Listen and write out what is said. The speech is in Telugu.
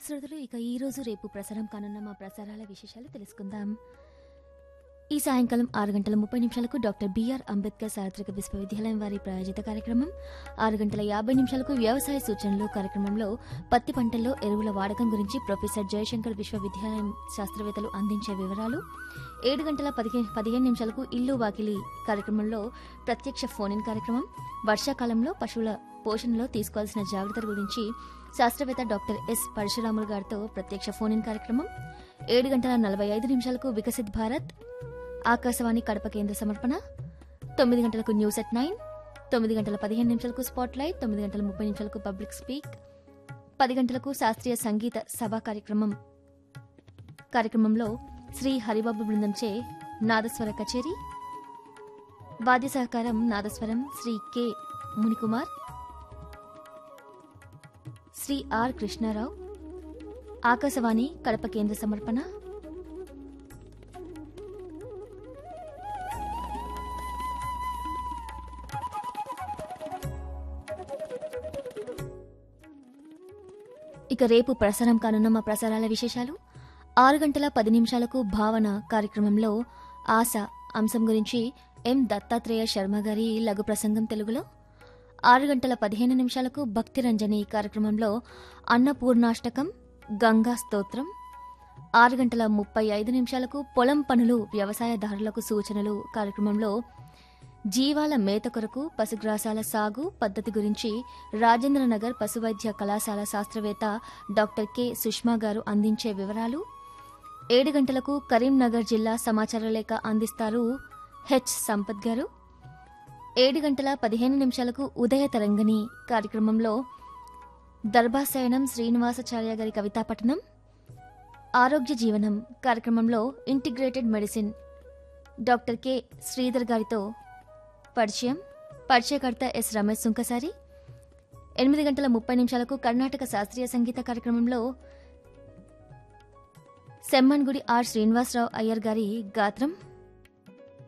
శ్రోతలు ఇక ఈ రోజు రేపు ప్రసారం కానున్న మా ప్రసారాల విశేషాలు తెలుసుకుందాం ఈ సాయంకాలం ఆరు గంటల ముప్పై నిమిషాలకు డాక్టర్ బిఆర్ అంబేద్కర్ చారిత్రక విశ్వవిద్యాలయం వారి ప్రాయోజిత కార్యక్రమం ఆరు గంటల యాభై నిమిషాలకు వ్యవసాయ సూచనలు కార్యక్రమంలో పత్తి పంటల్లో ఎరువుల వాడకం గురించి ప్రొఫెసర్ జయశంకర్ విశ్వవిద్యాలయం శాస్త్రవేత్తలు అందించే వివరాలు ఏడు గంటల పదిహేను పదిహేను నిమిషాలకు ఇల్లు వాకిలి కార్యక్రమంలో ప్రత్యక్ష ఫోన్ ఇన్ కార్యక్రమం వర్షాకాలంలో పశువుల పోషణలో తీసుకోవాల్సిన జాగ్రత్తల గురించి శాస్త్రవేత్త డాక్టర్ ఎస్ పరశురాములు గారితో ప్రత్యక్ష ఫోన్ ఇన్ కార్యక్రమం ఏడు గంటల నలభై ఐదు నిమిషాలకు వికసిత్ భారత్ ఆకాశవాణి కడప కేంద్ర సమర్పణ తొమ్మిది గంటలకు న్యూస్ ఎట్ నైన్ తొమ్మిది గంటల పదిహేను నిమిషాలకు స్పాట్ లైట్ తొమ్మిది గంటల ముప్పై నిమిషాలకు పబ్లిక్ స్పీక్ పది గంటలకు శాస్త్రీయ సంగీత సభా కార్యక్రమం కార్యక్రమంలో శ్రీ హరిబాబు బృందంచే నాదస్వర కచేరీ వాద్య సహకారం నాదస్వరం శ్రీ కె మునికుమార్ శ్రీ ఆర్ కృష్ణారావు ఆకాశవాణి కడప కేంద్ర సమర్పణ ఇక రేపు ప్రసారం కానున్న మా ప్రసారాల విశేషాలు ఆరు గంటల పది నిమిషాలకు భావన కార్యక్రమంలో ఆశ అంశం గురించి ఎం దత్తాత్రేయ శర్మ గారి లఘు ప్రసంగం తెలుగులో ఆరు గంటల పదిహేను నిమిషాలకు భక్తి రంజని కార్యక్రమంలో అన్నపూర్ణాష్టకం గంగా స్తోత్రం ఆరు గంటల ముప్పై ఐదు నిమిషాలకు పొలం పనులు వ్యవసాయదారులకు సూచనలు కార్యక్రమంలో జీవాల మేత కొరకు పశుగ్రాసాల సాగు పద్ధతి గురించి రాజేంద్రనగర్ పశువైద్య కళాశాల శాస్త్రవేత్త డాక్టర్ కె సుష్మా గారు అందించే వివరాలు ఏడు గంటలకు కరీంనగర్ జిల్లా సమాచార లేఖ అందిస్తారు హెచ్ సంపత్ గారు ఏడు గంటల పదిహేను నిమిషాలకు ఉదయ తరంగిణి కార్యక్రమంలో దర్భాశయనం శ్రీనివాసాచార్య గారి కవితా పఠనం ఆరోగ్య జీవనం కార్యక్రమంలో integrated medicine doctor K Sridhar గారితో పరిచయం పరిచయకర్త ఎస్ రమేష్ సుంకసారి ఎనిమిది గంటల ముప్పై నిమిషాలకు కర్ణాటక శాస్త్రీయ సంగీత కార్యక్రమంలో సెమ్మన్గుడి ఆర్ శ్రీనివాసరావు అయ్యర్ గారి గాత్రం